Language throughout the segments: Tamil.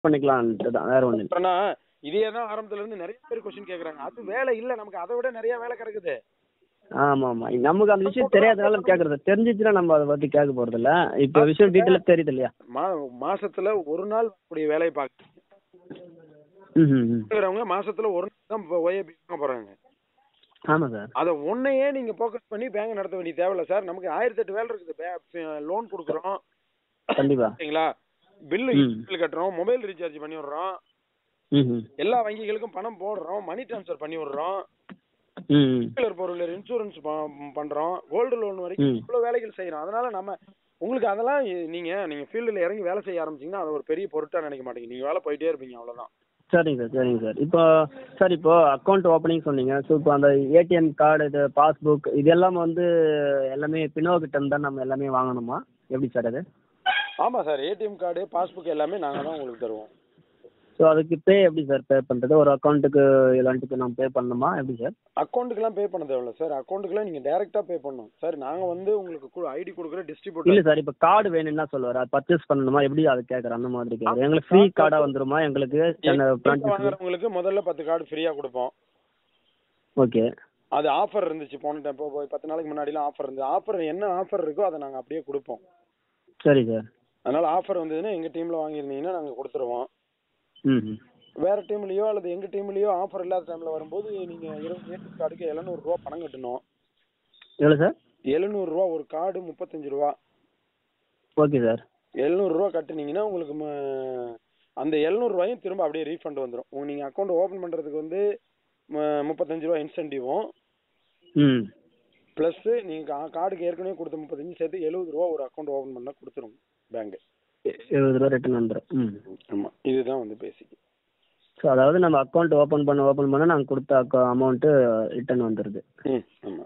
பண்ணிக்கலான்ட்டு தான் வேற ஒண்ணு அப்புறம்னா இதே தான் ஆரம்பத்துல இருந்து நிறைய பேர் கொஸ்டின் கேக்குறாங்க அது வேலை இல்ல நமக்கு அதை விட நிறைய வேலை கிடக்குது ஆமா ஆமா நமக்கு அந்த விஷயம் தெரியாதனால நம்ம கேக்குறது தெரிஞ்சிச்சுன்னா நம்ம அதை பத்தி கேட்க போறது இல்ல இப்போ விஷயம் டீட்டெயிலா தெரியுது இல்லையா மா மாசத்துல ஒரு நாள் கூடிய வேலையை பார்க்க ம் ம், ம் இருக்கிறவங்க மாசத்துல ஒரு நாள் தான் ஓஏபி வாங்க போறாங்க ஆமா சார் அதை ஒன்னையே நீங்க ஃபோக்கஸ் பண்ணி பேங்க் நடத்த வேண்டிய தேவையில்ல சார் நமக்கு ஆயிரத்தி எட்டு வேலை இருக்குது லோன் கொடுக்குறோம் கண்டிப்பா சரிங்களா பில்லு ம். பில் கட்டுறோம் மொபைல் ரீசார்ஜ் பண்ணி விடுறோம் ம் ம் எல்லா வங்கிகளுக்கும் பணம் போடுறோம் மணி ட்ரான்ஸ்ஃபர் பண்ணி விடுறோம் ம் ம் டூவீலர் ஃபோர் வீலர் இன்சூரன்ஸ் பண்றோம் கோல்டு லோன் வரைக்கும் ம். இவ்வளவு வேலைகள் செய்யறோம் அதனால நம்ம உங்களுக்கு அதெல்லாம் இ- நீங்க நீங்க ஃபீல்டுல இறங்கி வேலை செய்ய ஆரம்பிச்சீங்கன்னா அது ஒரு பெரிய பொருட்டா நினைக்க மாட்டீங்க நீங்க வேலை போயிட்டே இருப்பீங்க அவ்வளவுதான் சரிங்க சார் சரிங்க சார் இப்போ சார் இப்போ அக்கௌண்ட் ஓப்பனிங் சொன்னீங்க ஸோ இப்போ அந்த ஏடிஎம் கார்டு இது பாஸ்புக் இது எல்லாம் வந்து எல்லாமே பினோ கிட்ட இருந்து தான் நம்ம எல்லாமே வாங்கணுமா எப்படி சார் அது ஆமா சார் ஏடிஎம் கார்டு பாஸ்புக் எல்லாமே நாங்க தான் உங்களுக்கு தருவோம் ஸோ அதுக்கு பே எப்படி சார் பே பண்ணுறது ஒரு அக்கௌண்ட்டுக்கு எல்லாத்துக்கு நம்ம பே பண்ணணுமா எப்படி சார் அக்கௌண்ட்டுக்குலாம் பே பண்ண தேவையில்ல சார் அக்கௌண்ட்டுக்குலாம் நீங்க டைரக்டா பே பண்ணணும் சார் நாங்க வந்து உங்களுக்கு ஐடி கொடுக்குற இல்லை டிஸ்ட்ரிபியூட்டர் சார் இப்போ கார்டு வேணும்னா சொல்லுவார் அது பர்ச்சேஸ் பண்ணணுமா எப்படி அது கேட்குறேன் அந்த மாதிரி கேட்குறேன் எங்களுக்கு ஃப்ரீ கார்டாக வந்துருமா எங்களுக்கு பிரான்ச்சஸ் வாங்குறவங்களுக்கு முதல்ல பத்து கார்டு ஃப்ரீயா கொடுப்போம் ஓகே அது ஆஃபர் இருந்துச்சு போன டைம் இப்போ பத்து நாளைக்கு முன்னாடிலாம் ஆஃபர் இருந்துச்சு ஆஃபர் என்ன ஆஃபர் இருக்கோ அதை நாங்க அப்படியே கொடுப்போம் சரி சார் அதனால ஆஃபர் வந்ததுன்னா எங்க டீம்ல வாங்கியிருந்தீங்கன்னா நாங்க கொடுத்துருவோம் ம் ம் வேற டீம்லயோ அல்லது எங்க டீம்லயோ ஆஃபர் இல்லாத டைம்ல வரும்போது நீங்க இருபது ஏடிஎம் கார்டுக்கு எழுநூறு ரூபா பணம் கட்டணும் எவ்வளோ சார் எழுநூறு ரூபா ஒரு கார்டு முப்பத்தஞ்சு ரூபா ஓகே சார் எழுநூறு ரூபா கட்டுனீங்கன்னா உங்களுக்கு ம- அந்த எழுநூறு ரூபாயும் திரும்ப அப்படியே ரீஃபண்ட் வந்துடும் நீங்க அக்கௌண்ட் ஓபன் பண்றதுக்கு வந்து ம- முப்பத்தஞ்சு ரூபா இன்சென்டிவும் ம் ப்ளஸ் நீங்க கா- கார்டுக்கு ஏற்கனவே கொடுத்த முப்பத்தஞ்சு சேர்த்து எழுபது ரூபா ஒரு அக்கௌண்ட் ஓபன் பண்ணா கொடுத்துரும் பேங்க் எ- எழுபது ரூபா ரிட்டர்ன் வந்துடும் ம் ஆமா இதுதான் வந்து பேசிக் ஸோ அதாவது நம்ம அக்கௌண்ட் ஓப்பன் பண்ண ஓப்பன் பண்ண நாங்கள் கொடுத்த அக்கௌ அமௌண்ட்டு ரிட்டர்ன் வந்துடுது ம் ஆமா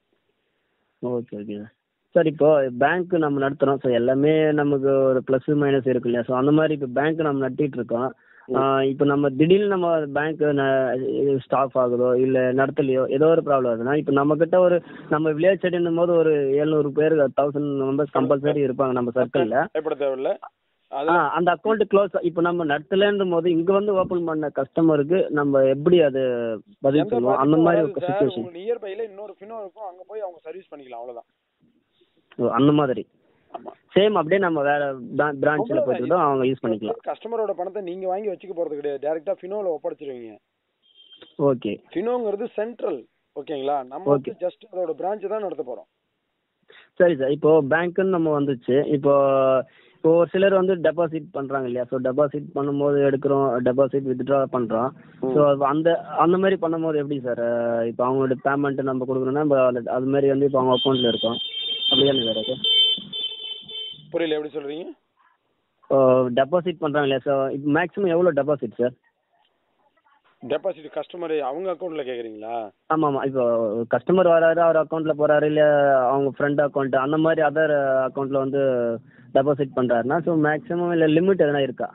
ஓகே ஓகே சார் சார் இப்போ பேங்க் நம்ம நடத்துகிறோம் ஸோ எல்லாமே நமக்கு ஒரு ப்ளஸ் மைனஸ் இருக்கு இல்லையா ஸோ அந்த மாதிரி இப்போ பேங்க் நம்ம நடத்திட்டு இருக்கோம் இப்போ நம்ம திடீர்னு நம்ம பேங்க் ஸ்டாஃப் ஆகுதோ இல்லை நடத்தலையோ ஏதோ ஒரு ப்ராப்ளம் ஆகுதுன்னா இப்போ நம்ம கிட்ட ஒரு நம்ம வில்லேஜ் சைடுன்னும் போது ஒரு எழுநூறு பேர் தௌசண்ட் மெம்பர்ஸ் கம்பல்சரி இருப்பாங்க நம்ம சர்க்கிளில் பயப்பட தேவையில்ல அது ஆ அந்த அக்கௌண்ட் க்ளோஸ் இப்போ நம்ம நடத்தலன்ற போது இங்க வந்து ஓபன் பண்ண கஸ்டமருக்கு நம்ம எப்படி அது பதில் எந்த சொல்லுவோம் அந்த பாதிப்பும் மாதிரி வராது ஒரு சார் சுச்சுவேஷன் உங்க நியர்பைல இன்னொரு ஃபினோ இருக்கும் அங்க போய் அவங்க சர்வீஸ் பண்ணிக்கலாம் அவ்வளவுதான் அந்த மாதிரி ஆமா சேம் அப்படியே நம்ம வேற பிரான்ச்ல போயிட்டு கூட அவங்க யூஸ் பண்ணிக்கலாம் கஸ்டமரோட பணத்தை நீங்க வாங்கி வச்சுக்க போறது கிடையாது டைரக்டா ஃபினோல ஒப்படைச்சிருவீங்க ஓகே ஃபினோங்கிறது சென்ட்ரல் ஓகேங்களா நம்ம வந்து ஜஸ்ட் அதோட பிரான்ச் தான் நடத்த போறோம் சரி சார் இப்போ பேங்க்குன்னு நம்ம வந்துச்சு இப்போ இப்போ ஒரு சிலர் வந்து டெபாசிட் பண்றாங்க இல்லையா ஸோ டெபாசிட் பண்ணும்போது எடுக்கிறோம் டெபாசிட் வித்ட்ரா பண்றோம் ஸோ அந்த அந்த மாதிரி பண்ணும்போது எப்படி சார் இப்போ அவங்களோட பேமெண்ட் நம்ம கொடுக்கணும்னா நம்ம அது- அது மாதிரி வந்து இப்போ அவங்க அக்கௌண்ட்ல இருக்கும் அப்படிதானே சார் அது புரியல எப்படி சொல்றீங்க டெபாசிட் பண்றாங்க இல்லையா சார் இப்போ மேக்ஸிமம் எவ்வளோ டெபாசிட் சார் டெபாசிட் கஸ்டமர் அவங்க அக்கௌண்ட்ல கேக்குறீங்களா ஆமாம் ஆமாம் இப்போ கஸ்டமர் வராரு அவர் அக்கௌண்ட்ல போறாரு இல்லை அவங்க ஃப்ரெண்ட் அக்கௌண்ட் அந்த மாதிரி அதர் அக்கௌண்ட்ல வந்து டெபாசிட் பண்றாருன்னா ஸோ மேக்ஸிமம் இல்லை லிமிட் எதனா இருக்கா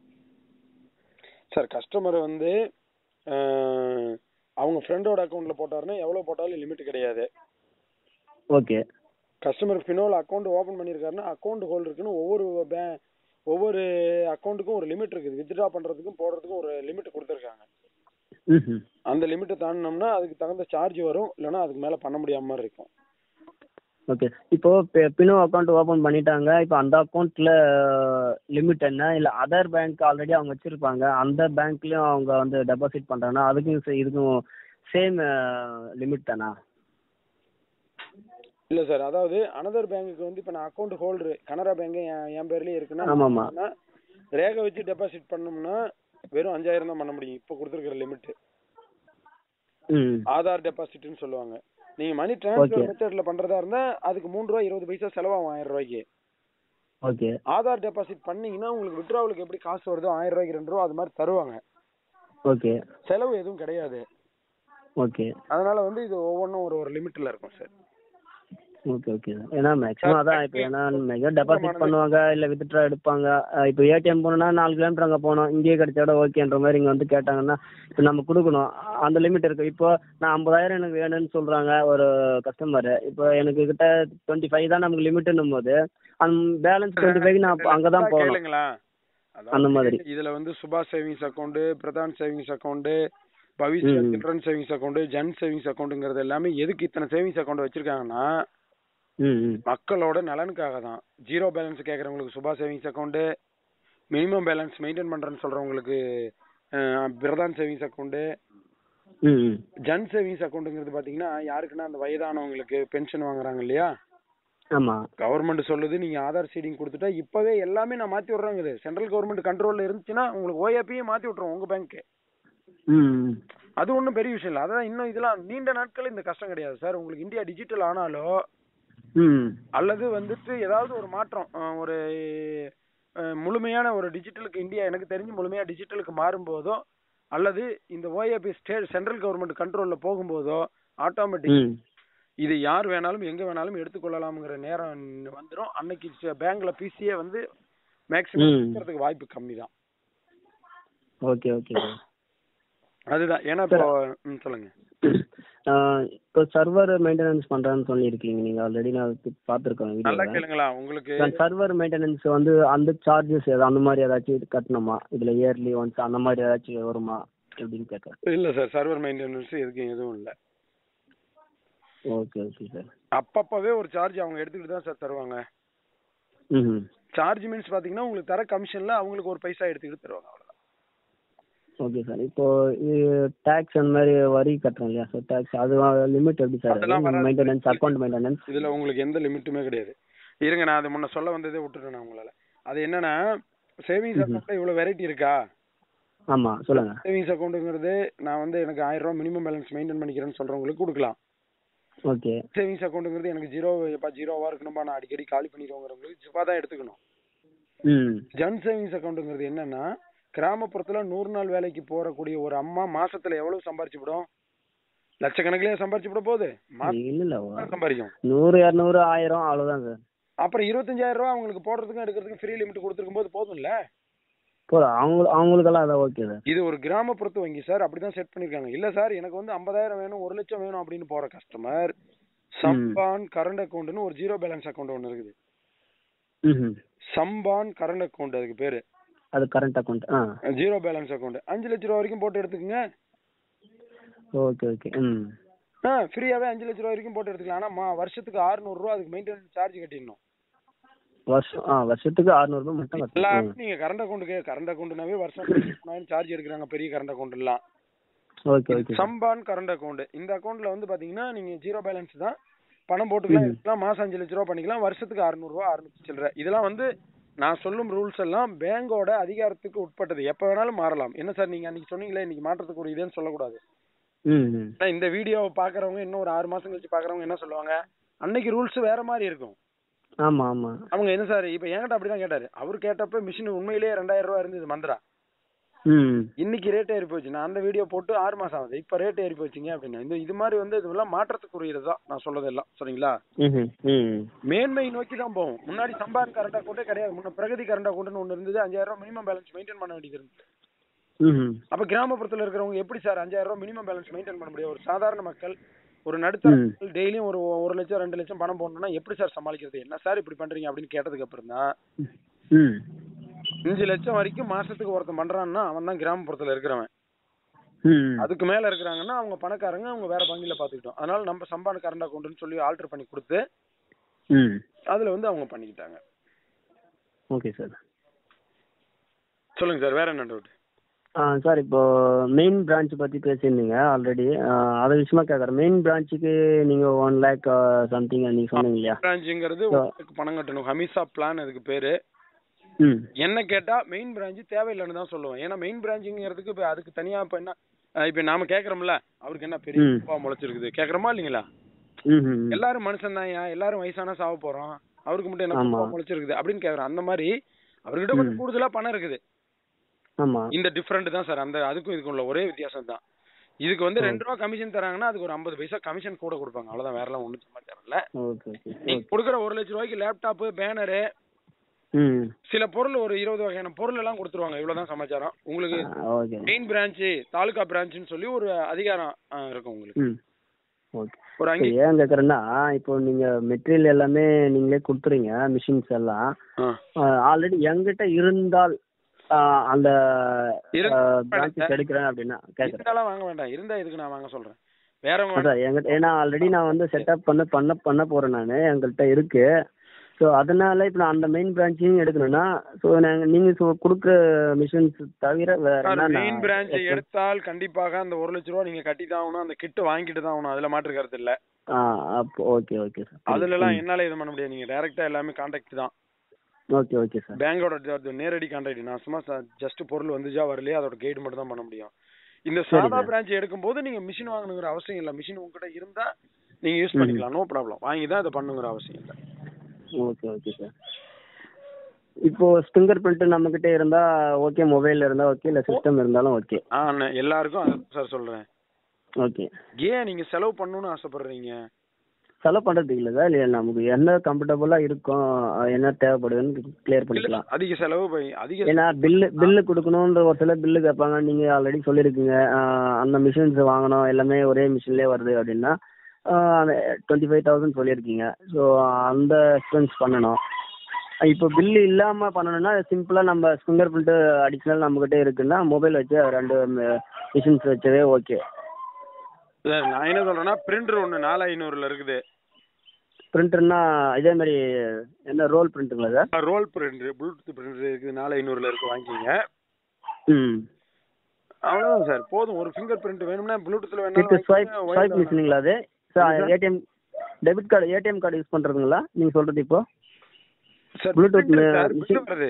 சார் கஸ்டமர் வந்து அஹ், அவங்க ஃப்ரெண்டோட அக்கௌண்ட்ல போட்டாருன்னா எவ்வளவு போட்டாலும் லிமிட் கிடையாது ஓகே கஸ்டமர் ஃபினோல அக்கௌண்ட் ஓபன் பண்ணியிருக்காருன்னா அக்கௌண்ட் ஹோல்டருக்குன்னு ஒவ்வொரு பே ஒவ்வொரு அக்கௌண்ட்டுக்கும் ஒரு லிமிட் இருக்குது வித்ட்ரா பண்றதுக்கும் போடுறதுக்கும் ஒரு லிமிட் கொடுத்துருக்காங்க ம் அந்த லிமிட்டை தாண்டினோம்னா அதுக்கு தகுந்த சார்ஜ் வரும் இல்லைன்னா அதுக்கு மேல பண்ண முடியாம மாதிரி இருக்கும் ஓகே இப்போ பினோ அக்கௌண்ட் ஓபன் பண்ணிட்டாங்க இப்போ அந்த அக்கௌண்ட்ல லிமிட் என்ன இல்லை அதர் பேங்க் ஆல்ரெடி அவங்க வச்சிருப்பாங்க அந்த பேங்க்லயும் அவங்க வந்து டெபாசிட் பண்றாங்கன்னா அதுக்கும் சே- இதுக்கும் சேம் லிமிட் தானா இல்ல சார் அதாவது அனதர் பேங்க்குக்கு வந்து இப்ப நான் அக்கௌண்ட் ஹோல்டர் கனரா பேங்க் என் பேர்லயே இருக்குன்னா ஆமாமா. நான் ரேகை வச்சு டெபாசிட் பண்ணோம்னா வெறும் அஞ்சாயிரம் தான் பண்ண முடியும் இப்போ கொடுத்துருக்கிற லிமிட் ம் ஆதார் டெபாசிட்னு சொல்லுவாங்க நீங்க மணி டிரான்ஸ்ஃபர் Okay. மெத்தட்ல பண்றதா இருந்தா அதுக்கு மூணு ரூபா இருபது பைசா செலவாகும் ஆயிரம் ரூபாய்க்கு ஓகே ஆதார் டெபாசிட் பண்ணீங்கன்னா உங்களுக்கு விட்ராவலுக்கு எப்படி காசு வருதோ ஆயிரம் ரூபாய்க்கு ரெண்டு ரூபா அது மாதிரி தருவாங்க ஓகே செலவு எதுவும் கிடையாது ஓகே அதனால வந்து இது ஒவ்வொன்றும் ஒரு ஒரு லிமிட்ல இருக்கும் சார் ஓகே ஓகே சார் ஏன்னா மேக்ஸிமம் அதான் இப்போ ஏன்னா மெகா டெபாசிட் பண்ணுவாங்க இல்லை வித்ட்ரா எடுப்பாங்க அஹ் இப்போ ஏடிஎம் போகணுன்னா நாலு கிலோமீட்டர் அங்கே போகணும் இங்கேயே கிடைச்சா கூட ஓகேன்ற மாதிரி இங்கே வந்து கேட்டாங்கன்னா இப்போ நம்ம கொடுக்கணும் அந்த லிமிட் இருக்கு இப்போ நான் ஐம்பதாயிரம் எனக்கு வேணும்னு சொல்கிறாங்க ஒரு கஸ்டமர் இப்போ எனக்கு கிட்ட டுவெண்ட்டி ஃபைவ் தான் நமக்கு லிமிட்டுன்னும் போது அந்த பேலன்ஸ் டுவெண்ட்டி ஃபைவ் நான் அங்கே தான் போகணும் கேளுங்களா அந்த மாதிரி. இதுல வந்து சுபாஷ் savings account Pradhan savings account Bhavishya ம். Children savings account Jan savings அக்கௌண்ட்ங்கிறது எல்லாமே எதுக்கு இத்தனை சேவிங்ஸ் அக்கௌண்ட் வச்சிருக்காங்கன்னா ம் ம் மக்களோட நலனுக்காக தான் ஜீரோ பேலன்ஸ் கேக்குறவங்களுக்கு Subha savings account minimum balance maintain பண்றேன்னு சொல்றவங்களுக்கு அஹ், பிரதான் சேவிங்ஸ் அக்கௌண்ட் ம் ம் ஜன் சேவிங்ஸ் அக்கௌண்ட்ங்கிறது பாத்தீங்கன்னா யாருக்குன்னா அந்த வயதானவங்களுக்கு பென்ஷன் வாங்குறாங்க இல்லையா ஆமா கவர்மெண்ட் சொல்லுது நீங்க ஆதார் சீடிங் கொடுத்துட்டா இப்பவே எல்லாமே நான் மாத்தி விடுறேங்குது சென்ட்ரல் கவர்மெண்ட் கண்ட்ரோல்ல இருந்துச்சுன்னா உங்களுக்கு ஓஏபியே மாத்தி விட்டுரும் உங்க பேங்க் ம் ம் அது ஒன்றும் பெரிய விஷயம் இல்லை அதான் இன்னும் இதெல்லாம் நீண்ட நாட்கள் இந்த கஷ்டம் கிடையாது சார் உங்களுக்கு இந்தியா டிஜிட்டல் ஆனாலோ ம் அல்லது வந்துட்டு ஏதாவது ஒரு மாற்றம் அஹ், ஒரு அஹ், முழுமையான ஒரு டிஜிட்டலுக்கு இந்தியா எனக்கு தெரிஞ்சு முழுமையா டிஜிட்டலுக்கு மாறும்போதோ அல்லது இந்த ஓஏபி ஸ்டேட் சென்ட்ரல் கவர்மெண்ட் கண்ட்ரோல்ல போகும்போதோ ஆட்டோமேட்டிக் ம் இது யார் வேணாலும் எங்க வேணாலும் எடுத்துக்கொள்ளலாம்ங்கிற நேரம் வந்துடும் அன்னைக்கு பேங்க்ல பிசியே வந்து மேக்ஸிமம் ம். இருக்கிறதுக்கு வாய்ப்பு கம்மி தான் ஓகே ஓகே அதுதான் ஏன்னா இப்போ ம், சொல்லுங்க இப்போ சர்வர் மெயின்டெனன்ஸ் பண்றேன்னு சொல்லியிருக்கீங்க நீங்க ஆல்ரெடி நான் பார்த்துருக்கேன் நல்லா வீடியோவில் கேளுங்களா உங்களுக்கு சர்வர் மெயின்டெனன்ஸ் வந்து அந்த சார்ஜஸ் அந்த மாதிரி ஏதாச்சும் கட்டணுமா இதுல இயர்லி ஒன்ஸ் அந்த மாதிரி ஏதாச்சும் வருமா எப்படின்னு கேட்கறேன் இல்ல சார் சர்வர் மெயின்டெனன்ஸ் எதுக்கும் எதுவும் இல்ல ஓகே ஓகே சார் அப்பப்பவே ஒரு சார்ஜ் அவங்க எடுத்துக்கிட்டு தான் சார் தருவாங்க ம் சார்ஜ் மீன்ஸ் பாத்தீங்கன்னா உங்களுக்கு தர கமிஷன்ல அவங்களுக்கு ஒரு பைசா எடுத்துக்கிட்டு தருவாங்க அவ்வளவுதான் ஓகே சார் இப்போ டேக்ஸ் அந்த மாதிரி வரி கட்டுறோம் இல்லையா சார் டேக்ஸ் அது லிமிட் எப்படி சார் அதெல்லாம் வராது. மெயின்டெனன்ஸ் அக்கௌண்ட் மெயின்டெனன்ஸ் இதுல உங்களுக்கு எந்த லிமிட்டுமே கிடையாது இருங்க நான் அது முன்ன சொல்ல வந்ததே விட்டுட்டேன் நான் உங்களால அது என்னன்னா சேவிங்ஸ் அக்கௌண்ட்ல இவ்வளவு வெரைட்டி இருக்கா ஆமா சொல்லுங்க சேவிங்ஸ் அக்கௌண்ட்ங்கிறது நான் வந்து எனக்கு ஆயிரம் ரூபாய் மினிமம் பேலன்ஸ் மெயின்டைன் பண்ணிக்கிறேன்னு சொல்றவங்களுக்கு கொடுக்கலாம் ஓகே சேவிங்ஸ் அக்கௌண்ட்ங்கிறது எனக்கு ஜீரோ எப்பா ஜீரோவா இருக்கணும்பா நான் அடிக்கடி காலி பண்ணிடுவோங்கிறவங்களுக்கு ஜிபா தான் எடுத்துக்கணும் ம் ஜன் சேவிங்ஸ் அக்கௌண்ட்ங்கிறது என்னன்னா கிராமப்புறத்துல நூறு நாள் வேலைக்கு போறக்கூடிய ஒரு அம்மா மாசத்துல எவ்வளவு சம்பாரிச்சுவிடும் லட்சக்கணக்கிலே சம்பாரிச்சுவிட போகுது மாசம் இல்ல இல்ல சம்பாதிக்கும் நூறு இரநூறு ஆயிரம் அவ்வளவுதான் சார் அப்புறம் இருபத்தஞ்சாயிரம் ரூபாய் அவங்களுக்கு போடுறதுக்கும் எடுக்கிறதுக்கும் ஃப்ரீ லிமிட் கொடுத்துருக்கும் போது போதும்ல போதும் அவங்க அவங்களுக்கெல்லாம் அதான் ஓகே சார் இது ஒரு கிராமப்புறத்து வங்கி சார் அப்படிதான் செட் பண்ணிருக்காங்க இல்ல சார் எனக்கு வந்து ஐம்பதாயிரம் வேணும் ஒரு லட்சம் வேணும் அப்படின்னு போற கஸ்டமர் சம்பான் கரண்ட் அக்கௌண்ட்னு ஒரு ஜீரோ பேலன்ஸ் அக்கௌண்ட் ஒன்னு இருக்குது ம் சம்பான் கரண்ட் அக்கௌண்ட் அதுக்கு பேரு அது கரண்ட் அக்கௌண்ட் ஆ ஜீரோ பேலன்ஸ் அக்கௌண்ட் அஞ்சு லட்ச ரூபா வரைக்கும் போட்டு எடுத்துக்கங்க ஓகே ஓகே ம் ஆ ஃப்ரீயாவே அஞ்சு லட்ச ரூபா வரைக்கும் போட்டு எடுத்துக்கலாம் ஆனா மா- வருஷத்துக்கு 600 ரூபா அதுக்கு மெயின்டெனன்ஸ் சார்ஜ் கட்டிடணும் வருஷம் ஆ வருஷத்துக்கு அறுநூறுபா மட்டும் கட்டணும் எல்லாமே நீங்க கரண்ட் அக்கௌண்ட்டுக்கு கரண்ட் அக்கௌண்ட்னாவே வருஷம் சார்ஜ் எடுக்கிறாங்க பெரிய கரண்ட் அக்கௌண்ட் எல்லாம் ஓகே ஓகே சார் சம்பான் கரண்ட் அக்கௌண்ட் இந்த அக்கௌண்ட்ல வந்து பாத்தீங்கன்னா நீங்க ஜீரோ பேலன்ஸ் தான் பணம் போட்டுக்கலாம் ம். எடுத்துக்கலாம் மாசம் அஞ்சு லட்ச ரூபா பண்ணிக்கலாம் வருஷத்துக்கு 600 ரூபா அறுநூத்தி சில்லற இதெல்லாம் வந்து நான் சொல்லும் ரூல்ஸ் எல்லாம் பேங்கோட அதிகாரத்துக்கு உட்பட்டது எப்ப வேணாலும் மாறலாம் என்ன சார் நீங்க அன்னைக்கு சொன்னீங்களே இன்னைக்கு மாற்றத்துக்கு ஒரு இதுன்னு சொல்லக்கூடாது ம் ம் ஆனா இந்த வீடியோவை பாக்குறவங்க இன்னும் ஒரு ஆறு மாசம் கழிச்சு பாக்குறவங்க என்ன சொல்லுவாங்க அன்னைக்கு ரூல்ஸ் வேற மாதிரி இருக்கும் ஆமா ஆமா அவங்க என்ன சார் இப்ப என்கிட்ட அப்படிதான் கேட்டாரு அவர் கேட்டப்ப மிஷின் உண்மையிலேயே ரெண்டாயிரம் ரூபா இருந்தது மந்திரா ம் இன்னைக்கு ரேட் ஏறி போச்சு நான் அந்த வீடியோ போட்டு ஆறு மாசம் ஆகுது இப்ப ரேட் ஏறி போச்சுங்க அப்படின்னு இந்த இது மாதிரி வந்து இதெல்லாம் மாற்றத்துக்குரியது தான் நான் சொல்றதெல்லாம் சரிங்களா ம் ம் மேன்மை நோக்கி தான் போகும் முன்னாடி சம்பான் கரண்ட் அக்கௌண்ட்டே கிடையாது முன்ன பிரகதி கரண்ட் அக்கௌண்ட்னு ஒன்று இருந்தது அஞ்சாயிரம் ரூபாய் மினிமம் பேலன்ஸ் மெயின்டைன் பண்ண வேண்டியது இருந்தது ம் அப்ப கிராமப்புறத்துல இருக்கிறவங்க எப்படி சார் அஞ்சாயிரம் ரூபாய் மினிமம் பேலன்ஸ் மெயின்டைன் பண்ண முடியும் ஒரு சாதாரண மக்கள் ஒரு நடுத்தர ம். மக்கள் டெய்லியும் ஒரு ஒரு லட்சம் ரெண்டு லட்சம் பணம் போடணும்னா எப்படி சார் சமாளிக்கிறது என்ன சார் இப்படி பண்றீங்க அப்படின்னு கேட்டதுக்கு அப்புறம் தான் ம் அஞ்சு லட்சம் வரைக்கும் மாசத்துக்கு ஒருத்தன் பண்றான்னா அவன் தான் கிராமப்புறத்துல இருக்கிறவன் ம் அதுக்கு மேல இருக்கிறாங்கன்னா அவங்க பணக்காரங்க அவங்க வேற வங்கியில பாத்துக்கிட்டோம் அதனால நம்ம சம்பான கரண்ட் அக்கௌண்ட்னு சொல்லி ஆல்டர் பண்ணி கொடுத்து ம் அதுல வந்து அவங்க பண்ணிக்கிட்டாங்க ஓகே சார் சொல்லுங்க சார் வேற என்ன டவுட் ஆ சார் இப்போ மெயின் பிரான்ச் பற்றி பேசியிருந்தீங்க ஆல்ரெடி அதை விஷயமா கேட்குறேன் மெயின் பிரான்ச்சுக்கு நீங்கள் ஒன் லேக் சம்திங் நீங்கள் சொன்னீங்க இல்லையா பிரான்ச்சுங்கிறது So- உங்களுக்கு பணம் கட்டணும் ஹமிசா பிளான் அதுக்கு பேரு ம் என்ன கேட்டா மெயின் பிரான்ச் தேவையில்லைன்னு தான் சொல்லுவேன் ஏன்னா மெயின் பிரான்ச்சுங்கிறதுக்கு இப்ப அதுக்கு தனியா இப்ப என்ன அஹ் இப்ப நாம கேக்குறோம்ல அவருக்கு என்ன பெரிய ம். அப்பா முளைச்சிருக்குது கேக்குறோமா இல்லைங்களா ம் ம் எல்லாரும் மனுஷன் தான் எல்லாரும் வயசானா சாவ போறோம் அவருக்கு மட்டும் என்ன ஆமா. அப்பா முளைச்சிருக்குது அப்படின்னு கேக்குறோம் அந்த மாதிரி அவர்கிட்ட கொஞ்சம் ம். கூடுதலா பணம் இருக்குது ஆமாம் இந்த டிஃபரெண்ட் தான் சார் அந்த அதுக்கும் இதுக்கும் உள்ள ஒரே வித்தியாசம் தான் இதுக்கு வந்து ஓ. ரெண்டு ரூபா கமிஷன் தராங்கன்னா அதுக்கு ஒரு ஐம்பது பைசா கமிஷன் கூட கொடுப்பாங்க அவ்வளவுதான் வேற எல்லாம் ஒண்ணும் சமாச்சாரம் இல்ல ஓகே ஓகே நீங்க கொடுக்குற ஒரு லட்ச ரூபாய்க்கு லேப்டாப் பேனரு ம் சில பொருள் ஒரு இருபது வகையான பொருள் எல்லாம் கொடுத்துருவாங்க இவ்வளவுதான் சமாச்சாரம் உங்களுக்கு ஓகே மெயின் பிரான்ச் தாலுகா பிரான்ச்னு சொல்லி ஒரு அதிகாரம் ஆ, இருக்கும் உங்களுக்கு ம் ஓகே ஒரு இப்போ அங்கே ஏன் கேட்குறேன்னா இப்போ நீங்கள் மெட்டீரியல் எல்லாமே நீங்களே கொடுத்துறீங்க மிஷின்ஸ் எல்லாம் ஆ. ஆல்ரெடி எங்கிட்ட இருந்தால் ஆஹ் அந்த இருந்தா பிரான்ச் வேண்டாம். எடுக்கிறேன் அப்படின்னா கேட்குறேன் இருந்தாலும் வாங்க வேண்டாம் இருந்தா எதுக்கு நான் வாங்க சொல்றேன் வேறவங்க சார் எங்கிட்ட ஏன்னா ஆல்ரெடி நான் வந்து செட்டப் பண்ண பண்ண பண்ண போகிறேன் நான் எங்கள்கிட்ட இருக்கு ஸோ அதனால இப்போ நான் அந்த மெயின் பிரான்ச்சையும் எடுக்கணும்னா ஸோ நாங்கள் நீங்கள் ஸோ கொடுக்குற மிஷின்ஸ் தவிர வேற என்ன மெயின் நான் பிரான்ச் extra- எடுத்தால் கண்டிப்பாக அந்த ஒரு லட்ச ரூபா நீங்க கட்டி தான் ஆகணும் அந்த கிட்டு வாங்கிட்டு தான் ஆகணும் அதுல மாற்று கருத்து இல்ல ஆ அப்போ ஓகே ஓகே சார் அதுல எல்லாம் என்னால இது பண்ண முடியாது நீங்க டைரக்டா எல்லாமே கான்டாக்ட் தான் ஓகே ஓகே சார் பேங்கோட ஜ- நேரடி கான்டாக்ட் நான் சும்மா ஜஸ்ட் பொருள் வந்துச்சா வரலையா அதோட கைடு மட்டும் தான் பண்ண முடியும் இந்த சரி சாதா சார். பிரான்ச் எடுக்கும்போது நீங்க மிஷின் வாங்கணுங்கிற அவசியம் இல்ல மிஷின் உங்ககிட்ட இருந்தா நீங்க யூஸ் பண்ணிக்கலாம் நோ ப்ராப்ளம் வாங்கி தான் இதை பண்ணுங்கிற அவசியம் இல்ல ஓகே ஓகே சார் இப்போ ஃபிங்கர் பிரிண்ட் நம்மக்கிட்ட இருந்தா ஓகே மொபைல்ல இருந்தா ஓகே இல்லை சிஸ்டம் இருந்தாலும் ஓகே ஆ நான் எல்லாருக்கும் அதான் சார் சொல்றேன் ஓகே ஏன் நீங்க செலவு பண்ணணும்னு ஆசைப்படுறீங்க செலவு பண்ணுறதுக்கு இல்லை சார் இல்லை நமக்கு என்ன கம்ஃபர்டபுளாக இருக்கும் அஹ் என்ன தேவைப்படுதுன்னு கிளியர் இல்ல, பண்ணிக்கலாம் அதிக செலவு பை- அதிக ஏன்னா பில்லு பில்லு கொடுக்கணுன்ற ஒரு சில பில்லு கேட்பாங்க நீங்க ஆல்ரெடி சொல்லியிருக்கீங்க ஆஹ் அந்த மிஷின்ஸ் வாங்கணும் எல்லாமே ஒரே மிஷின்லேயே வருது அப்படின்னா டுவெண்ட்டி ஃபைவ் தௌசண்ட் சொல்லியிருக்கீங்க ஸோ அந்த எக்ஸ்பென்ஸ் பண்ணணும் இப்போ பில்லு இல்லாம பண்ணணும்னா சிம்பிளா நம்ம ஃபிங்கர் பிரிண்ட் அடிஷ்னல் நம்மகிட்ட இருக்குன்னா மொபைல் வச்சு ரெண்டு மிஷின்ஸ் வச்சதே ஓகே சார் நான் என்ன சொல்றேன்னா பிரிண்டர் ஒன்னு நாலு ஐநூறுல இருக்குது பிரிண்டர்னா இதே மாதிரி என்ன ரோல் பிரிண்ட்டுங்களா sir roll printer Bluetooth printer இருக்குது நாலு ஐநூறுல இருக்கு வாங்கிக்கிங்க ம் அவ்வளவுதான் சார் போதும் ஒரு ஃபிங்கர் பிரிண்ட் வேணும்னா ப்ளூடூத்ல வித் ஸ்வைப் வேணாலும் ஸ்வைப் மிஷினுங்களா அது sir sir? ATM debit card ATM card use பண்றதுங்களா நீங்க சொல்றது இப்போ சார் Bluetooth பில்லு ல- சார் பில்லு வருது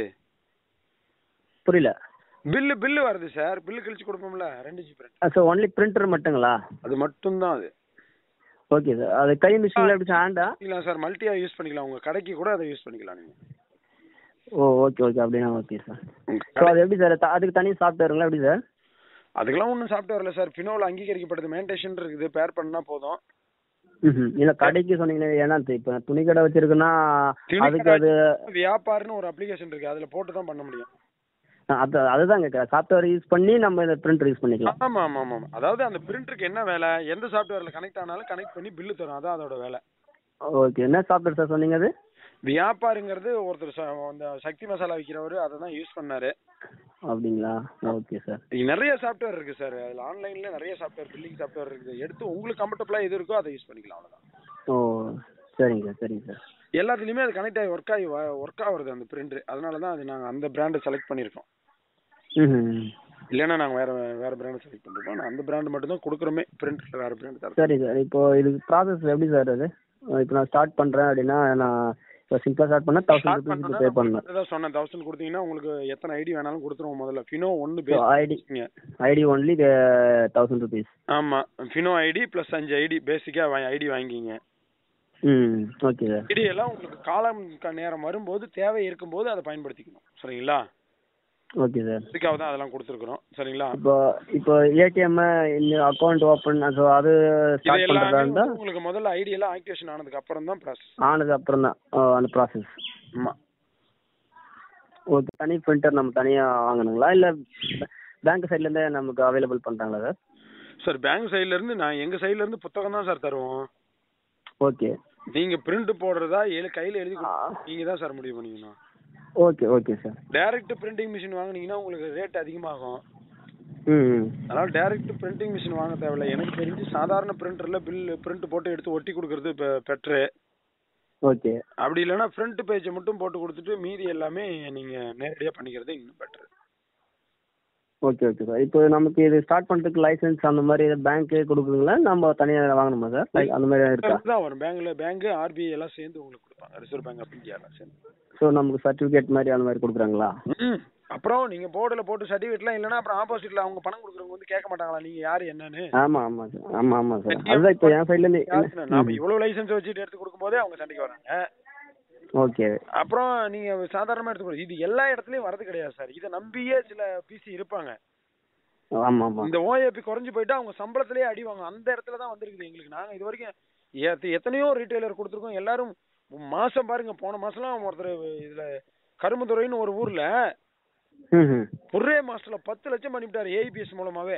புரியல பில்லு பில்லு வருது சார் பில்லு கழிச்சு கொடுப்போம்ல ரெண்டு G print so only printer மட்டுங்களா அது மட்டும் தான் அது ஓகே சார் அது கை மிஷினில் எப்படி ஹேண்டா இல்ல சார் மல்டியா யூஸ் பண்ணிக்கலாம் உங்க கடைக்கு கூட அதை யூஸ் பண்ணிக்கலாம் நீங்க ஓ ஓகே ஓகே அப்படின்னா ஓகே சார் உங்க ஸோ கடை- அது எப்படி சார் அதுக்கு தனி சாஃப்ட்வேருங்களா எப்படி சார் அதுக்கெல்லாம் ஒன்றும் சாஃப்ட்வேர் இல்லை சார் ஃபினோவில் அங்கீகரிக்கப்பட்டது மெயின்டேஷன் இருக்குது பேர் பண்ணா போதும் ம் இல்லை கடைக்கு சொன்னீங்கன்னா ஏன்னா இப்போ துணி கடை வச்சிருக்குன்னா துணி அதுக்கு கடை அது வியாபார்னு ஒரு அப்ளிகேஷன் இருக்கு அதுல போட்டு தான் பண்ண முடியும் அது அதுதான் கேட்குறேன் சாஃப்ட்வேர் யூஸ் பண்ணி நம்ம இந்த பிரிண்டர் யூஸ் பண்ணிக்கலாம் ஆமா ஆமா ஆமா ஆமா. அதாவது அந்த பிரிண்டருக்கு என்ன வேலை எந்த சாஃப்ட்வேர்ல கனெக்ட் ஆனாலும் கனெக்ட் பண்ணி பில்லு தரும் அதான் அதோட வேலை ஓகே என்ன சாஃப்ட்வேர் சார் சொன்னீங்க அது வியாபாரிங்கிறது ஒருத்தர் ச- அந்த சக்தி மசாலா விற்கிறவர் அதை தான் யூஸ் பண்ணாரு அப்படிங்களா ஓகே சார் இங்க நிறைய சாஃப்ட்வேர் இருக்கு சார் அதுல ஆன்லைன்ல நிறைய சாஃப்ட்வேர் பில்லிங் சாஃப்ட்வேர் இருக்குது எடுத்து உங்களுக்கு கம்ஃபர்டபுளா எது இருக்கோ அதை யூஸ் பண்ணிக்கலாம் அவ்வளவுதான் ஓ சரிங்க சார் சரிங்க சார் எல்லாத்துலயுமே அது கனெக்ட் ஆகி ஒர்க் ஆகி ஒர்க் ஆகுறது அந்த பிரிண்டர் அதனால தான் அது நாங்க அந்த பிராண்டை செலக்ட் பண்ணியிருக்கோம் ம் இல்லைன்னா நாங்க வேற வேற பிராண்ட் செலக்ட் பண்ணிருக்கோம் நான் அந்த பிராண்ட் மட்டும் தான் கொடுக்குறோமே பிரிண்டர் வேற பிராண்ட் தர சரி சார் இப்போ இதுக்கு ப்ராசஸ் எப்படி சார் அது இப்போ நான் ஸ்டார்ட் பண்ணுறேன் அப்படின்னா நான் இப்போ சிம்பிளாக ஸ்டார்ட் பண்ணால் தௌசண்ட் ஸ்டார்ட் ருபீஸ்க்கு பே பண்ணணும் பண்ணா சொன்னேன் தௌசண்ட் கொடுத்தீங்கன்னா உங்களுக்கு எத்தனை ஐடி வேணாலும் கொடுத்துருவோம் முதல்ல ஃபினோ ஒன்னு ஸோ ஐடி பேசிங்க ஐடி ஒன்லி தௌசண்ட் ருபீஸ் ஆமா ஃபினோ ஐடி ப்ளஸ் அஞ்சு ஐடி பேசிக்கா ஐடி வாங்கிங்க ம் ஓகே சார் ஐடி எல்லாம் உங்களுக்கு காலம் க- நேரம் வரும்போது தேவை இருக்கும்போது அதை பயன்படுத்திக்கணும் சரிங்களா ஓகே சார் இதுக்காக தான் அதெல்லாம் கொடுத்துருக்குறோம் சரிங்களா இப்போ இப்போ ஏடிஎம் இந்த அக்கௌண்ட் ஓப்பன் ஸோ அது இது ஸ்டார்ட் எல்லாமே பண்ணுறதா வந்து இருந்தால் உங்களுக்கு முதல்ல ஐடி எல்லாம் ஆக்டிவேஷன் ஆனதுக்கு அப்புறம் தான் ப்ராசஸ் ஆனது அப்புறம் தான் அந்த ப்ராசஸ் ஆமா ஓகே தனி பிரிண்டர் நம்ம தனியாக வாங்கணுங்களா இல்லை பேங்க் சைட்லேருந்தே நமக்கு அவைலபிள் பண்ணுறாங்களா சார் சார் பேங்க் சைடுல இருந்து நான் எங்க சைடுல இருந்து புத்தகம் தான் சார் தருவோம் ஓகே நீங்க பிரிண்ட் போடுறதா எழு கையில எழுதி கொடு- நீங்க தான் சார் முடிவு பண்ணிக்கணும் okay okay sir direct printing machine வாங்குனீங்கன்னா உங்களுக்கு ரேட் அதிகமாகும் ம் ம் அதனால டைரக்ட் பிரிண்டிங் மிஷின் வாங்க தேவையில்ல எனக்கு தெரிஞ்சு சாதாரண பிரிண்டர்ல பில் பிரிண்ட் போட்டு எடுத்து ஒட்டி கொடுக்கறது பெட்ரு ஓகே அப்படி இல்லைன்னா ஃப்ரண்ட் பேஜை மட்டும் போட்டு கொடுத்துட்டு மீதி எல்லாமே நீங்க நேரடியா பண்ணிக்கிறது இன்னும் பெட்டர் ஓகே ஓகே சார் இப்போ நமக்கு இது ஸ்டார்ட் பண்ணுறதுக்கு லைசன்ஸ் அந்த மாதிரி பேங்க்கு கொடுக்குங்களா நம்ம தனியாக வாங்கணுமா சார் லைக் அந்த மாதிரி இருக்கா தான் வரும் பேங்க்ல பேங்க் ஆர்பிஐ எல்லாம் சேர்ந்து உங்களுக்கு கொடுப்பாங்க ரிசர்வ் பேங்க் ஆஃப் இந்தியா எல்லாம் சேர்ந்து ஸோ நமக்கு சர்டிஃபிகேட் மாதிரி அந்த மாதிரி கொடுக்குறாங்களா ம். அப்புறம் நீங்க போர்டுல போட்டு சர்டிஃபிகேட்லாம் இல்லைன்னா அப்புறம் ஆப்போசிட்ல அவங்க பணம் கொடுக்குறவங்க வந்து கேட்க மாட்டாங்களா நீங்க யாரு என்னன்னு ஆமாம் ஆமாம் சார் ஆமாம் ஆமாம் சார் அதுதான் இப்போ என் சைட்லேருந்து யாருன்னு நாம இவ்வளவு லைசன்ஸ் வச்சுட்டு எடுத்து கொடுக்கும்போதே அவங்க சண்டைக்கு வராங்க ஓகே அப்புறம் நீங்க சாதாரணமா எடுத்துக்கணும் இது எல்லா இடத்துலயும் வரது கிடையாது சார் இதை நம்பியே சில பிசி இருப்பாங்க ஆமாம் ஆமாம் இந்த ஓஏபி குறைஞ்சு போயிட்டா அவங்க சம்பளத்திலேயே அடிவாங்க அந்த இடத்துல தான் வந்திருக்குது எங்களுக்கு நாங்க இது வரைக்கும் எத்த- எத்தனையோ ரீட்டைலர் கொடுத்துருக்கோம் எல்லாரும் மாசம் பாருங்க போன மாசம்லாம் ஒருத்தர் இதுல கரும்புத்துறைன்னு ஒரு ஊர்ல ம் ம் ஒரே மாசத்துல பத்து லட்சம் பண்ணிவிட்டாரு ஏபிஎஸ் மூலமாவே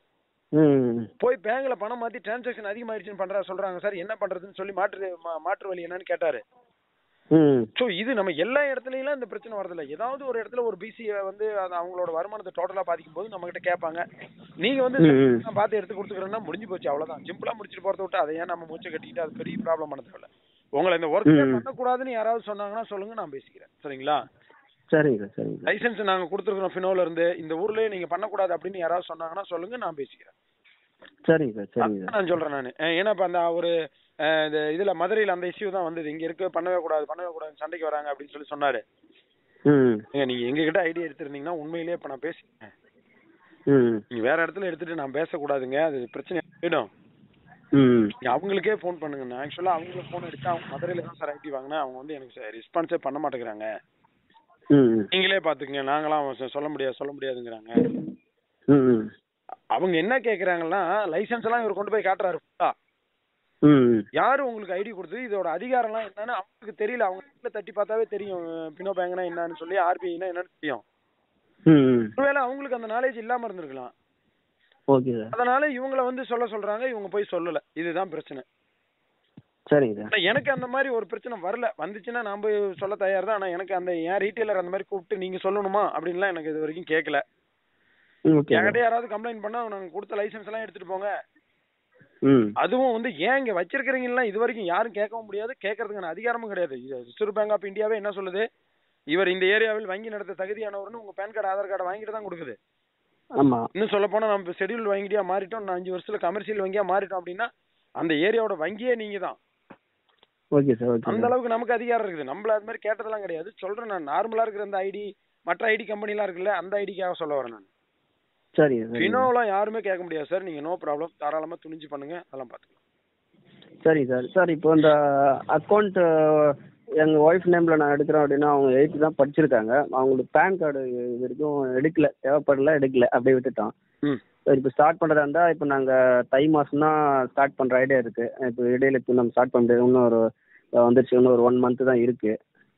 ம் போய் பேங்க்ல பணம் மாத்தி டிரான்சாக்ஷன் அதிகமாயிருச்சுன்னு பண்றா சொல்றாங்க சார் என்ன பண்றதுன்னு சொல்லி மாற்று மா- மாற்று வழி என்னன்னு கேட்டாரு ம் ஸோ இது நம்ம எல்லா இடத்துலயும் இந்த பிரச்சனை வரதில்ல ஏதாவது ஒரு இடத்துல ஒரு பிசி வந்து அது அவங்களோட வருமானத்தை டோட்டலா பாதிக்கும் போது நம்ம கிட்ட கேட்பாங்க நீங்க வந்து ம், ம். நான் பார்த்து எடுத்து கொடுத்துக்கிறேன்னா முடிஞ்சு போச்சு அவ்வளவுதான் சிம்பிளா முடிச்சுட்டு போறத விட்டு அதை ஏன் நம்ம மூச்சை கட்டிக்கிட்டு அது பெரிய ப்ராப்ளம் பண்ண தேவையில்ல உங்களை இந்த ஒர்க் ம், ம். பண்ணக்கூடாதுன்னு யாராவது சொன்னாங்கன்னா சொல்லுங்க நான் பேசிக்கிறேன் சரிங்களா சரிங்க சார் சரிங்க சார் லைசென்ஸ் நாங்க கொடுத்துருக்கோம் ஃபினோல இருந்து இந்த ஊர்லயே நீங்க பண்ணக்கூடாது அப்படின்னு யாராவது சொன்னாங்கன்னா சொல்லுங்க நான் பேசிக்கிறேன் சரிங்க சார் சரிங்க அதான் சார் நான் சொல்றேன் நான் ஏன்னா இப்ப அந்த ஒரு அஹ், இந்த இதுல மதுரையில அந்த இஷ்யூ தான் வந்தது இங்க இருக்க பண்ணவே கூடாது பண்ணவே கூடாது சண்டைக்கு வராங்க அப்படின்னு சொல்லி சொன்னாரு ம் ஏங்க நீங்க எங்க கிட்ட ஐடியா எடுத்திருந்தீங்கன்னா உண்மையிலேயே இப்ப நான் பேசிட்டேன் ம் நீங்க வேற இடத்துல எடுத்துட்டு நான் பேசக்கூடாதுங்க அது பிரச்சனை ஆயிடும் ம் நீங்க அவங்களுக்கே ஃபோன் பண்ணுங்க நான் ஆக்சுவலா அவங்களுக்கு ஃபோன் அடிச்சா அவங்க மதுரையில தான் சார் ஐடி வாங்கினா அவங்க வந்து எனக்கு ரெஸ்பான்ஸே பண்ண மாட்டேங்கிறாங்க ம் ம் நீங்களே பாத்துக்கங்க நாங்களாம் சொ- சொல்ல முடியாது சொல்ல முடியாதுங்கிறாங்க ம் ம் அவங்க என்ன கேக்குறாங்கன்னா லைசென்ஸ் எல்லாம் இவர் கொண்டு போய் காட்டுறாரு full-ஆ. ம் யாரு உங்களுக்கு ஐடி கொடுத்து இதோட அதிகாரம்லாம் என்னன்னு அவங்களுக்கு தெரியல அவங்க வீட்டுல தட்டி பார்த்தாவே தெரியும் பினோ பேங்க்னா என்னன்னு சொல்லி ஆர்பிஐனா என்னன்னு தெரியும் ம் ஒருவேளை அவங்களுக்கு அந்த நாலேஜ் இல்லாம இருந்திருக்கலாம் ஓகே சார் அதனால இவங்கள வந்து சொல்ல சொல்றாங்க இவங்க போய் சொல்லல இதுதான் பிரச்சனை சரிங்க சார் ஆனா எனக்கு அந்த மாதிரி ஒரு பிரச்சனை வரல வந்துச்சுன்னா நான் போய் சொல்ல தயார் தான் ஆனா எனக்கு அந்த என் ரீட்டைலர் அந்த மாதிரி கூப்பிட்டு நீங்க சொல்லணுமா அப்படின்லாம் எனக்கு இது வரைக்கும் கேட்கல ம் ஓகே என்கிட்ட யாராவது கம்ப்ளைண்ட் பண்ணா நாங்க கொடுத்த லைசென்ஸ் எல்லாம் எடுத்துட்டு போங்க ம் அதுவும் வந்து ஏன் இங்க வச்சிருக்கிறீங்கலாம் இது வரைக்கும் யாரும் கேட்கவும் முடியாது கேட்கறதுக்கான அதிகாரமும் கிடையாது இது ரிசர்வ் பேங்க் ஆஃப் இந்தியாவே என்ன சொல்லுது இவர் இந்த ஏரியாவில் வங்கி நடத்த தகுதியானவர்னு உங்க பேன் கார்டு ஆதார் கார்டு வாங்கிட்டு தான் கொடுக்குது ஆமாம் இன்னும் சொல்ல போனா நம்ம ஷெட்யூல் வங்கியா மாறிட்டோம் இன்னும் அஞ்சு வருஷத்துல கமர்ஷியல் வங்கியா மாறிட்டோம் அப்படின்னா அந்த ஏரியாவோட வங்கியே நீங்க தான் ஓகே சார் ஓகே அந்த சார் அளவுக்கு நமக்கு அதிகாரம் இருக்குது நம்மள அது மாதிரி கேட்டதெல்லாம் கிடையாது சொல்றேன் நான் நார்மலா இருக்கிற அந்த ஐடி மற்ற ஐடி கம்பெனிலாம் இருக்குல்ல அந்த ஐடிக்காக சொல்ல வரேன் நான் சரிங்க சரிங்க ஃபினோலாம் யாருமே கேட்க முடியாது சார் நீங்க நோ ப்ராப்ளம் தாராளமா துணிஞ்சு பண்ணுங்க அதெல்லாம் பாத்துக்கலாம் சரிங்க சார் சார் இப்போ இந்த அக்கௌண்ட் எங்கள் ஒய்ஃப் நேமில் நான் எடுக்கிறேன் அப்படின்னா அவங்க எயித்து தான் படிச்சிருக்காங்க அவங்களுக்கு பேன் கார்டு இது வரைக்கும் எடுக்கல தேவைப்படல எடுக்கல அப்படியே விட்டுட்டோம் ம் சார் இப்போ ஸ்டார்ட் பண்ணுறதா இருந்தால் இப்போ நாங்கள் தை மாதம் தான் ஸ்டார்ட் பண்ணுற ஐடியா இருக்குது இப்போ இடையில இப்போ நம்ம ஸ்டார்ட் பண்ண முடியாது இன்னும் ஒரு வந்துருச்சு இன்னும் ஒரு ஒன் மந்த்து தான் இருக்குது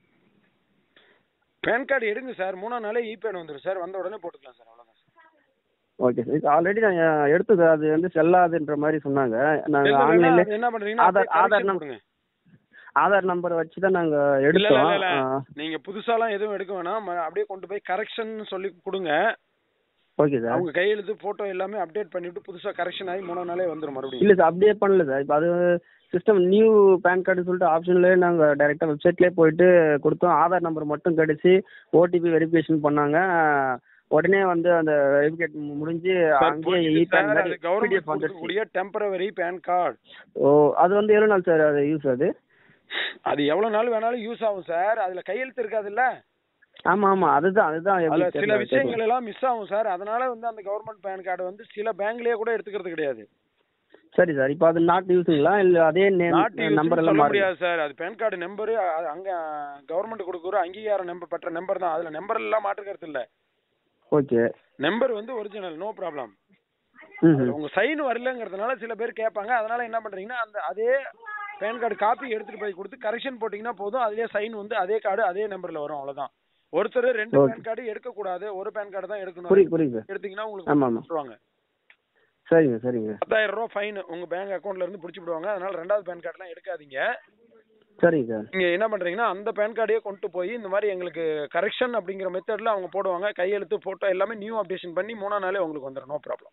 பேன் கார்டு எடுங்க சார் மூணாம் நாளே இ பேன் வந்துடும் சார் வந்த உடனே போட்டுக்கலாம் சார் அவ்வளவுதான் சார் ஓகே சார் ஆல்ரெடி நான் எடுத்தது அது வந்து செல்லாதுன்ற மாதிரி சொன்னாங்க நாங்கள் இல்ல, இல்ல, ஆன்லைன்ல அது என்ன பண்றீங்கன்னா ஆதார் அப்படியே ஆதார் correction நம் கொடுங்க ஆதார் நம்பர் வச்சு தான் நாங்கள் இல்ல, இல்ல, எடுத்தோம் இல்ல, இல்ல. ஆ, நீங்க புதுசாலாம் எதுவும் எடுக்க வேணாம் ம- அப்படியே கொண்டு போய் கரெக்ஷன் சொல்லி கொடுங்க ஓகே சார் அவங்க கையெழுத்து போட்டோ எல்லாமே அப்டேட் பண்ணிட்டு புதுசா கரெக்ஷன் ஆகி மூணாம் நாளே வந்துரும் மறுபடியும் இல்லை சார் அப்படியே பண்ணல சார் இப்போ அது சிஸ்டம் நியூ பேன் கார்டு சொல்லிட்டு ஆப்ஷன்லேயே நாங்கள் டைரெக்டாக வெப்சைட்லேயே போயிட்டு கொடுத்தோம் ஆதார் நம்பர் மட்டும் கிடச்சி ஓடிபி வெரிஃபிகேஷன் பண்ணாங்க உடனே வந்து அந்த வெரிஃபிகேட் முடிஞ்சு சார், அங்கேயே புரியுது இ பேன் சார், மாதிரி அது கவர்மெண்ட் பிடிஎஃப் வந்துருச்சு கொடுக்கக்கூடிய டெம்பரவரி பேன் கார்டு ஓ அது வந்து எவ்வளோ நாள் சார் அது யூஸ் அது அது எவ்வளவு நாள் வேணாலும் யூஸ் ஆகும் சார் அதுல கையெழுத்து இருக்காதுல்ல ஆமாம் ஆமாம் அதுதான் அதுதான் எப்படி அதுல சில தெரியல, விஷயங்கள் தெரியல. எல்லாம் மிஸ் ஆகும் சார் அதனால வந்து அந்த கவர்மெண்ட் பேன் கார்டு வந்து சில பேங்க்லயே கூட எடுத்துக்கிறது கிடையாது சரி சார் இப்போ அது நாட் யூஸுங்களா இல்லை அதே நேம் நாட்டு நம்பர் சொல்ல எல்லாம் மாறி முடியாது சார் அது பேன் கார்டு நம்பர் அங்க கவர்மெண்ட் கொடுக்குற அங்கீகாரம் நம்பர் பெற்ற நம்பர் தான் அதுல நம்பர் எல்லாம் மாற்றுக்கிறது இல்ல ஓகே நம்பர் வந்து ஒரிஜினல் நோ ப்ராப்ளம் ம் உங்க சைன் வரலங்கிறதுனால சில பேர் கேட்பாங்க அதனால என்ன பண்றீங்கன்னா அந்த அதே பேன் கார்டு காப்பி எடுத்துட்டு போய் கொடுத்து கரெக்ஷன் போட்டீங்கன்னா போதும் அதுலயே சைன் வந்து அதே கார்டு அதே நம்பர்ல வரும் அவ்வளவுதான் ஒருத்தர் ரெண்டு Okay. பேன் கார்டு எடுக்க கூடாது ஒரு பேன் கார்டு தான் எடுக்கணும் புரியுது புரியுது சார் எடுத்தீங்கன்னா ஆமா, உங்களுக்கு ஆமா. கொடுத்துருவாங்க சரிங்க சரிங்க பத்தாயிரம் ரூபாய் ஃபைன் உங்க பேங்க் அக்கவுண்ட்ல இருந்து பிடிச்சி விடுவாங்க அதனால ரெண்டாவது பேன் கார்டுலாம் எடுக்காதீங்க சரிங்க சார் நீங்க என்ன பண்றீங்கன்னா அந்த பேன் கார்டையே கொண்டு போய் இந்த மாதிரி எங்களுக்கு கரெக்ஷன் அப்படிங்கிற மெத்தட்ல அவங்க போடுவாங்க கையெழுத்து போட்டோ எல்லாமே நியூ அப்டேஷன் பண்ணி மூணாம் நாளே உங்களுக்கு வந்துடும் நோ ப்ராப்ளம்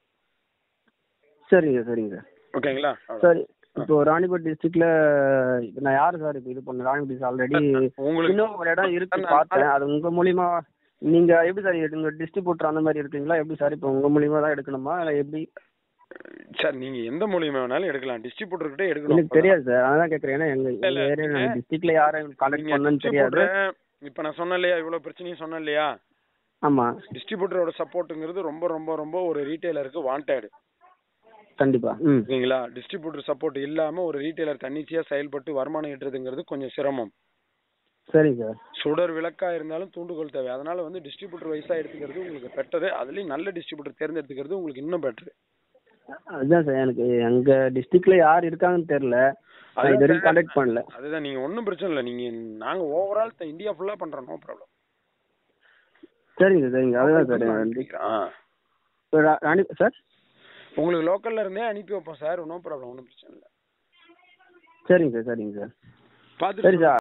சரிங்க சரிங்க சார் ஓகேங்களா சரி இப்போ ராணிபேட் டிஸ்ட்ரிக்ட்ல இப்போ நான் யாரு சார் இப்போ இது பண்ண ராணிபேட் ஆல்ரெடி உங்களுக்கு இன்னும் ஒரு இடம் இருக்கு நான் பார்த்தேன் அது உங்க மூலியமா நீங்க எப்படி சார் உங்க டிஸ்ட்ரிபியூட்டர் அந்த மாதிரி இருக்கீங்களா எப்படி சார் இப்போ உங்க மூலியமா தான் எடுக்கணுமா இல்லை எப்படி சார் நீங்க எந்த மூலியமா வேணாலும் எடுக்கலாம் டிஸ்ட்ரிபியூட்டர் கிட்ட எடுக்கணும் எனக்கு தெரியாது சார் அதான் கேட்குறேன் ஏன்னா எங்க இல்ல, எங்க ஏரியா நீங்க- டிஸ்ட்ரிக்ட்ல யாரும் கான்டாக்ட் நீங்க பண்ணணும்னு தெரியாது distributor- இப்ப நான் சொன்னேன் இல்லையா இவ்வளவு பிரச்சனையும் சொன்னேன் இல்லையா ஆமா டிஸ்ட்ரிபியூட்டரோட சப்போர்ட்டுங்கிறது ரொம்ப ரொம்ப ரொம்ப ஒரு ரீட்டைலருக்கு வாண்டட் கண்டிப்பா ம் ஓகேங்களா டிஸ்ட்ரிபியூட்டர் சப்போர்ட் இல்லாம ஒரு ரீட்டைலர் தன்னிச்சையா செயல்பட்டு வருமானம் ஈட்டுறதுங்கிறது கொஞ்சம் சிரமம் சரிங்க சார் சுடர் விளக்கா இருந்தாலும் தூண்டுகோல் தேவை அதனால வந்து டிஸ்ட்ரிபியூட்டர் வைஸா எடுத்துக்கிறது உங்களுக்கு பெட்டர் அதுலயும் நல்ல டிஸ்ட்ரிபியூட்டர் தேர்ந்தெடுத்துக்கிறது உங்களுக்கு இன்னும் பெட்டர் அதுதான் சார் எனக்கு எங்க டிஸ்ட்ரிக்ட்ல யார் இருக்காங்கன்னு தெரியல நான் இது வரைக்கும் கான்டாக்ட் பண்ணல அதுதான் நீங்க ஒண்ணும் பிரச்சனை இல்லை நீங்க நாங்க ஓவரால் இந்தியா ஃபுல்லா பண்றோம் நோ ப்ராப்ளம் சரிங்க சரிங்க அதுதான் சார் ஆ இப்போ ரா- ராணி சார் உங்களுக்கு லோக்கல்ல இருந்தே அனுப்பி வைப்போம் சார் நோ ப்ராப்ளம் ஒன்றும் பிரச்சனை இல்லை சரிங்க சார் சரிங்க சார் பார்த்துட்டு சரி சார்